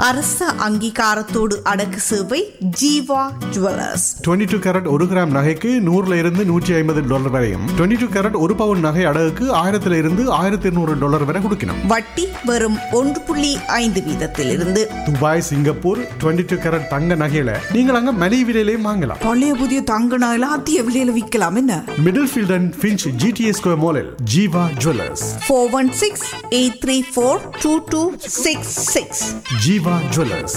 அரச அங்கீகாரத்தோடு அடக்கு சேவை ஜீவா ஜுவல்லர்ஸ் 22 டூ கேரட் ஒரு கிராம் நகைக்கு நூறுல இருந்து நூற்றி ஐம்பது டாலர் வரையும் 22 டூ கேரட் ஒரு பவுன் நகை அடகுக்கு ஆயிரத்துல இருந்து ஆயிரத்தி இருநூறு டாலர் வரை கொடுக்கணும் வட்டி வெறும் ஒன்று புள்ளி ஐந்து வீதத்திலிருந்து துபாய் சிங்கப்பூர் 22 டூ கேரட் தங்க நகையில நீங்கள் அங்க மலிவு விலையிலையும் வாங்கலாம் பழைய புதிய தங்க நகைலாம் அதிக விலையில விற்கலாம் என்ன Middlefield and Finch GTS square மாலில் Jeeva jewellers four one six eight three four two two six six Jeeva jewellers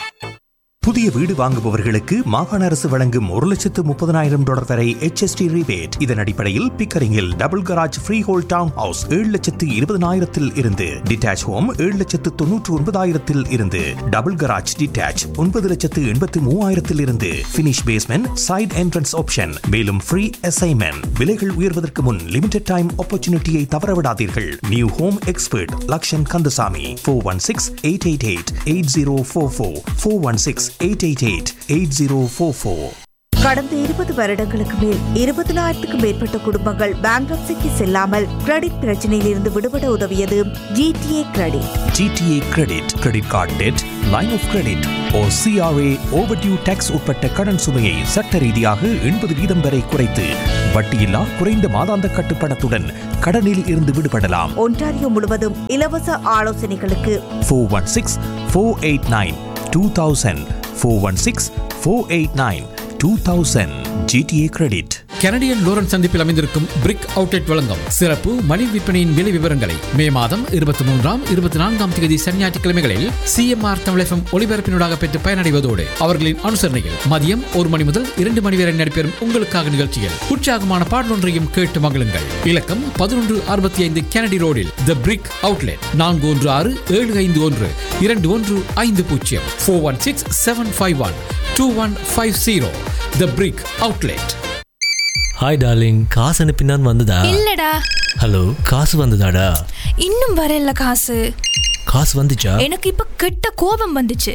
புதிய வீடு வாங்குபவர்களுக்கு மாகாண அரசு வழங்கும் ஒரு லட்சத்து முப்பதனாயிரம் டாலர் வரை HST rebate இதன் அடிப்படையில் பிக்கரிங்கில் double garage freehold town house ஏழு லட்சத்து இருபதனாயிரத்தில் இருந்து டிட்டாச் ஹோம் ஏழு லட்சத்து தொன்னூற்று ஒன்பதாயிரத்தில் இருந்து டபுள் கராஜ் டிட்டாச் ஒன்பது லட்சத்து எண்பத்து மூவாயிரத்தில் இருந்து finish basement side entrance option மேலும் ஃப்ரீ அசைன்மெண்ட் விலைகள் உயர்வதற்கு முன் லிமிடெட் டைம் ஆப்பர்ச்சுனிட்டியை தவறவிடாதீர்கள் new home expert Lakshan Kandasamy four one six eight eight eight eight zero four four four one six eight eight eight eight zero four four கடந்த இருபது வருடங்களுக்கு மேல் இருபதனாயிரத்துக்கும் மேற்பட்ட குடும்பங்கள் பேங்க்ரப்சிக்கு செல்லாமல் கிரெடிட் பிரச்சனையில் இருந்து விடுபட உதவியது GTA credit GTA credit credit card debt line of credit ஓ சிஆர்ஏ ஓவர்டியூ டேக்ஸ் உட்பட்ட கடன் சுமையை சட்ட ரீதியாக எண்பது வீதம் வரை குறைத்து வட்டியில்லா குறைந்த மாதாந்த கட்டுப்பணத்துடன் கடனில் இருந்து விடுபடலாம் ஒன்டாரியோ முழுவதும் இலவச ஆலோசனைகளுக்கு four one six four eight nine two thousand four one six four eight nine two thousand GTA credit Canadian Lawrence சந்திப்பில் அமைந்திருக்கும் பிரிக் அவுட்லெட் வழங்கும் சிறப்பு மணி விற்பனையின் விலை விவரங்களை மே மாதம் இருபத்தி மூன்றாம் இருபத்தி நான்காம் தேதி சனிஞாயிற்றுக்கிழமைகளில் சிஎம்ஆர் தமிழகம் ஒளிபரப்பினூடாக பெற்று பயனடைவதோடு அவர்களின் அனுசரணையில் மதியம் ஒரு மணி முதல் இரண்டு மணி வரை நடைபெறும் உங்களுக்காக நிகழ்ச்சியில் உற்சாகமான பாடலொன்றையும் கேட்டு மகிழுங்கள் இலக்கம் பதினொன்று அறுபத்தி ஐந்து கெனடி ரோடில் த பிரிக் அவுட்லெட் நான்கு ஒன்று ஆறு ஏழு ஐந்து ஒன்று இரண்டு ஒன்று ஐந்து பூஜ்ஜியம் four one six seven five one two one five zero the brick outlet hi darling காசு அனுப்பினான் வந்ததா இல்லடா ஹலோ காசு வந்ததாடா இன்னும் வரல காசு காசு வந்துச்சா எனக்கு இப்ப கெட்ட கோபம் வந்துச்சு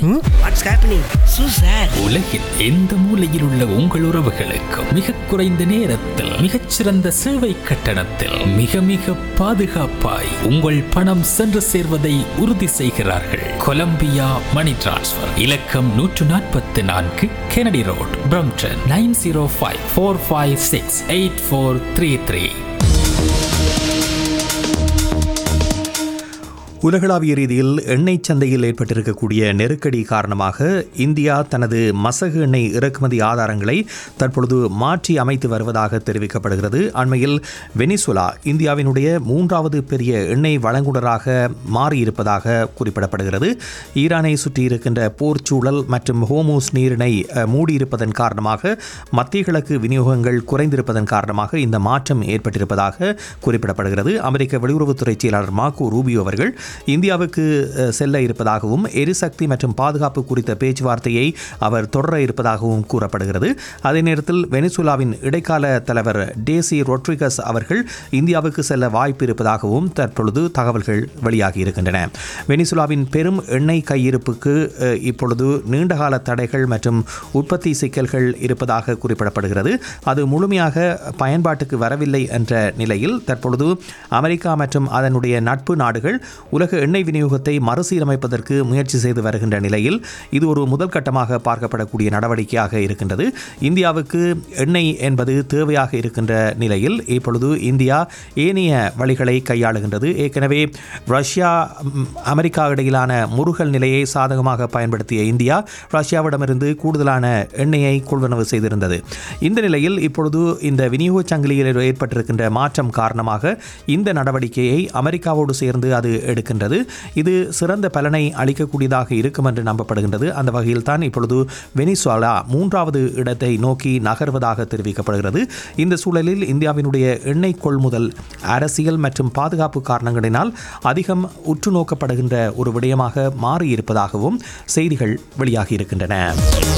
உலகில் எந்த மூலையில் உள்ள உங்கள் உறவுகளுக்கு மிக குறைந்த நேரத்தில் மிகச்சிறந்த சேவை கட்டணத்தில் மிக மிக பாதுகாப்பாய் உங்கள் பணம் சென்று சேர்வதை உறுதி செய்கிறார்கள் கொலம்பியா மணி டிரான்ஸ்ஃபர் இலக்கம் நூற்று நாற்பத்தி நான்கு Kennedy road Brampton nine zero five four five six eight four three three உலகளாவிய ரீதியில் எண்ணெய் சந்தையில் ஏற்பட்டிருக்கக்கூடிய நெருக்கடி காரணமாக இந்தியா தனது மசகு எண்ணெய் இறக்குமதி ஆதாரங்களை தற்பொழுது மாற்றி அமைத்து வருவதாக தெரிவிக்கப்படுகிறது அண்மையில் வெனிசுலா இந்தியாவினுடைய மூன்றாவது பெரிய எண்ணெய் வழங்குனராக மாறியிருப்பதாக குறிப்பிடப்படுகிறது ஈரானை சுற்றி இருக்கின்ற போர் சூழல் மற்றும் ஹோமோஸ் நீரிணை அஹ், மூடியிருப்பதன் காரணமாக மத்திய கிழக்கு விநியோகங்கள் குறைந்திருப்பதன் காரணமாக இந்த மாற்றம் ஏற்பட்டிருப்பதாக குறிப்பிடப்படுகிறது அமெரிக்க வெளியுறவுத்துறை செயலாளர் மார்க்கோ ரூபியோ அவர்கள் இந்தியாவுக்கு அஹ், செல்ல இருப்பதாகவும் எரிசக்தி மற்றும் பாதுகாப்பு குறித்த பேச்சுவார்த்தையை அவர் தொடர இருப்பதாகவும் கூறப்படுகிறது அதே நேரத்தில் வெனிசுலாவின் இடைக்கால தலைவர் டேசி ரொட்ரிகஸ் அவர்கள் இந்தியாவுக்கு செல்ல வாய்ப்பு இருப்பதாகவும் தற்பொழுது தகவல்கள் வெளியாகி இருக்கின்றன வெனிசுலாவின் பெரும் எண்ணெய் கையிருப்புக்கு அஹ், இப்பொழுது நீண்டகால தடைகள் மற்றும் உற்பத்தி சிக்கல்கள் இருப்பதாக குறிப்பிடப்படுகிறது அது முழுமையாக பயன்பாட்டுக்கு வரவில்லை என்ற நிலையில் தற்பொழுது அமெரிக்கா மற்றும் அதனுடைய நட்பு நாடுகள் உலக எண்ணெய் விநியோகத்தை மறுசீரமைப்பதற்கு முயற்சி செய்து வருகின்ற நிலையில் இது ஒரு முதல் கட்டமாக பார்க்கப்படக்கூடிய நடவடிக்கையாக இருக்கின்றது இந்தியாவுக்கு எண்ணெய் என்பது தேவையாக இருக்கின்ற நிலையில் இப்பொழுது இந்தியா ஏனைய வழிகளை கையாளுகின்றது ஏற்கனவே ரஷ்யா ம், அமெரிக்கா இடையிலான முருகல் நிலையை சாதகமாக பயன்படுத்திய இந்தியா ரஷ்யாவிடமிருந்து கூடுதலான எண்ணெயை கொள்வனவு செய்திருந்தது இந்த நிலையில் இப்பொழுது இந்த விநியோக சங்கிலியில் ஏற்பட்டிருக்கின்ற மாற்றம் காரணமாக இந்த நடவடிக்கையை அமெரிக்காவோடு சேர்ந்து அது எடுக்கின்றது இது சிறந்த பலனை அளிக்கக்கூடியதாக இருக்கும் என்று நம்பப்படுகின்றது அந்த வகையில் தான் இப்பொழுது வெனிசுலா மூன்றாவது இடத்தை நோக்கி நகர்வதாக தெரிவிக்கப்படுகிறது இந்த சூழலில் இந்தியாவினுடைய எண்ணெய் கொள்முதல் அரசியல் மற்றும் பாதுகாப்பு காரணங்களினால் அதிகம் உற்று நோக்கப்படுகின்ற ஒரு விடயமாக மாறியிருப்பதாகவும் செய்திகள் வெளியாகி இருக்கின்றன